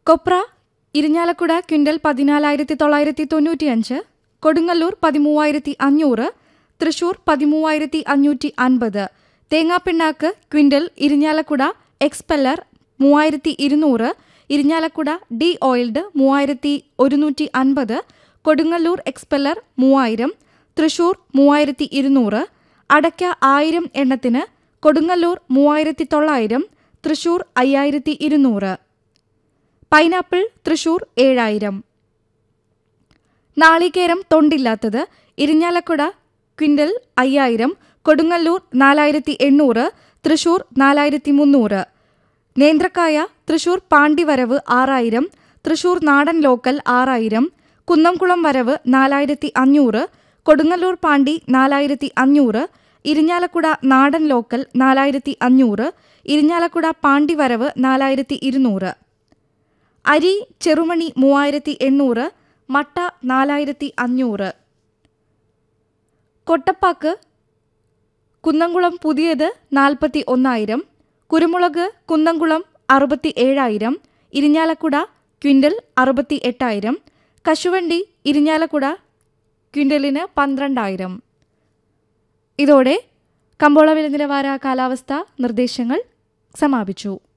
കൊപ്ര ഇരിഞ്ഞാലക്കുട ക്വിൻ്റൽ പതിനാലായിരത്തി തൊള്ളായിരത്തി തൊണ്ണൂറ്റിയഞ്ച് കൊടുങ്ങല്ലൂർ പതിമൂവായിരത്തി അഞ്ഞൂറ് തൃശൂർ പതിമൂവായിരത്തി അഞ്ഞൂറ്റി അൻപത് തേങ്ങാപ്പിണ്ണാക്ക് ക്വിൻ്റൽ ഇരിഞ്ഞാലക്കുട എക്സ്പെല്ലർ മൂവായിരത്തി ഇരുന്നൂറ് ഇരിഞ്ഞാലക്കുട ഡി ഓയിൽഡ് മൂവായിരത്തി ഒരുന്നൂറ്റി അൻപത് കൊടുങ്ങല്ലൂർ എക്സ്പെല്ലർ മൂവായിരം തൃശൂർ മൂവായിരത്തി ഇരുന്നൂറ് അടയ്ക്ക ആയിരം എണ്ണത്തിന് കൊടുങ്ങല്ലൂർ മൂവായിരത്തി തൊള്ളായിരം തൃശൂർ അയ്യായിരത്തി ഇരുന്നൂറ് പൈനാപ്പിൾ തൃശൂർ ഏഴായിരം നാളികേരം തൊണ്ടില്ലാത്തത് ഇരിഞ്ഞാലക്കുട ക്വിൻ്റൽ അയ്യായിരം കൊടുങ്ങല്ലൂർ നാലായിരത്തി എണ്ണൂറ് തൃശൂർ നാലായിരത്തി മുന്നൂറ് നേന്ത്രക്കായ തൃശൂർ പാണ്ടിവരവ് ആറായിരം തൃശൂർ നാടൻ ലോക്കൽ ആറായിരം കുന്നംകുളം വരവ് നാലായിരത്തി അഞ്ഞൂറ് കൊടുങ്ങല്ലൂർ പാണ്ടി നാലായിരത്തി അഞ്ഞൂറ് ഇരിഞ്ഞാലക്കുട നാടൻ ലോക്കൽ നാലായിരത്തി അഞ്ഞൂറ് ഇരിഞ്ഞാലക്കുട പാണ്ടിവരവ് നാലായിരത്തി ഇരുന്നൂറ് അരി ചെറുമണി മൂവായിരത്തി എണ്ണൂറ് മട്ട നാലായിരത്തി അഞ്ഞൂറ് കൊട്ടപ്പാക്ക് കുന്നംകുളം പുതിയത് നാൽപ്പത്തി ഒന്നായിരം കുരുമുളക് കുന്നംകുളം അറുപത്തി ഏഴായിരം ഇരിഞ്ഞാലക്കുട ക്വിൻ്റൽ അറുപത്തി എട്ടായിരം കശുവണ്ടി ഇരിഞ്ഞാലക്കുട ക്വിൻ്റലിന് പന്ത്രണ്ടായിരം ഇതോടെ കമ്പോള വില നിലവാര കാലാവസ്ഥ നിർദ്ദേശങ്ങൾ സമാപിച്ചു